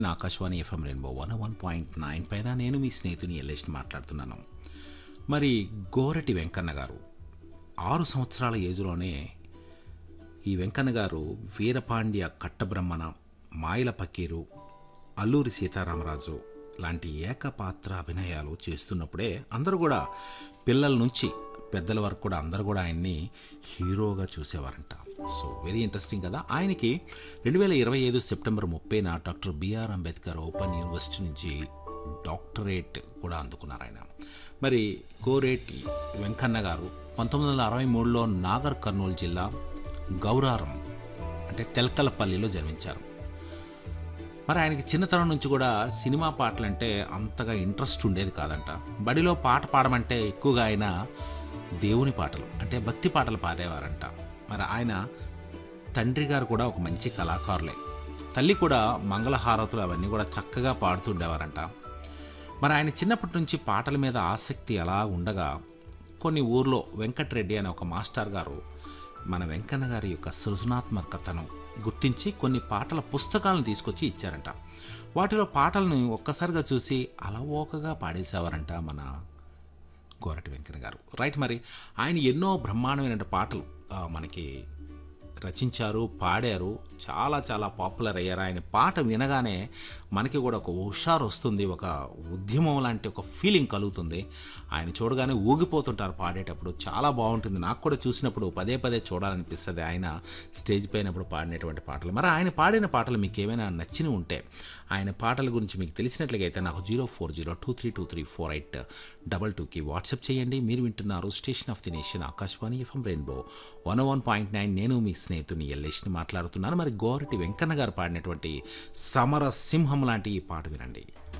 Akashvani FM Rainbow one one point nine పైన నేను మీ స్నేహితుని ఎల్లేష్ని మాట్లాడుతున్నాను మరి గోరటి వెంకన్న గారు ఆరు సంవత్సరాల ఏజ్లోనే ఈ వెంకన్న గారు వీరపాండ్య కట్టబ్రహ్మణ మాయల పకీరు అల్లూరి సీతారామరాజు లాంటి ఏకపాత్ర అభినయాలు చేస్తున్నప్పుడే అందరూ కూడా పిల్లల నుంచి పెద్దల వరకు కూడా అందరూ కూడా ఆయన్ని హీరోగా చూసేవారంట సో వెరీ ఇంట్రెస్టింగ్ కదా ఆయనకి రెండు వేల ఇరవై ఐదు సెప్టెంబర్ ముప్పైన doctor BR Ambedkar open university నుంచి డాక్టరేట్ కూడా అందుకున్నారు ఆయన మరి కోరేటి వెంకన్న గారు పంతొమ్మిది వందల అరవై మూడులో నాగర్ కర్నూలు జిల్లా గౌరారం అంటే తెల్కలపల్లిలో జన్మించారు మరి ఆయనకి చిన్నతనం నుంచి కూడా సినిమా పాటలంటే అంతగా ఇంట్రెస్ట్ ఉండేది కాదంట బడిలో పాట పాడమంటే ఎక్కువగా ఆయన దేవుని పాటలు అంటే భక్తి పాటలు పాడేవారంట మరి ఆయన తండ్రి గారు కూడా ఒక మంచి కళాకారులే తల్లి కూడా మంగళహారతులు అవన్నీ కూడా చక్కగా పాడుతుండేవారంట మరి ఆయన చిన్నప్పటి నుంచి పాటల మీద ఆసక్తి ఎలా ఉండగా కొన్ని ఊర్లో వెంకటరెడ్డి అనే ఒక మాస్టర్ గారు మన వెంకన్న గారి యొక్క సృజనాత్మకతను గుర్తించి కొన్ని పాటల పుస్తకాలను తీసుకొచ్చి ఇచ్చారంట వాటిలో పాటలను ఒక్కసారిగా చూసి అలవోకగా పాడేసేవారంట మన గోరటి వెంకన్న గారు రైట్ మరి ఆయన ఎన్నో బ్రహ్మాండమైన పాటలు ఆ, మనకి రచించారు పాడారు చాలా చాలా పాపులర్ అయ్యారు ఆయన పాట వినగానే మనకి కూడా ఒక హుషారు వస్తుంది ఒక ఉద్యమం లాంటి ఒక ఫీలింగ్ కలుగుతుంది ఆయన చూడగానే ఊగిపోతుంటారు పాడేటప్పుడు చాలా బాగుంటుంది నాకు కూడా చూసినప్పుడు పదే పదే చూడాలనిపిస్తుంది ఆయన స్టేజ్ పైనప్పుడు పాడినటువంటి పాటలు మరి ఆయన పాడిన పాటలు మీకు ఏమైనా నచ్చిన ఉంటే ఆయన పాటల గురించి మీకు తెలిసినట్లయితే నాకు zero four zero two three two three four eight double టూకి వాట్సాప్ చేయండి మీరు వింటున్నారు station of the nation Akashvani FM Rainbow one one point nine నేను మీ స్నేహితుని ఎల్లేష్ని మాట్లాడుతున్నాను మరి గోరటి వెంకన్న గారు పాడినటువంటి సమర సింహం లాంటి ఈ పాట వినండి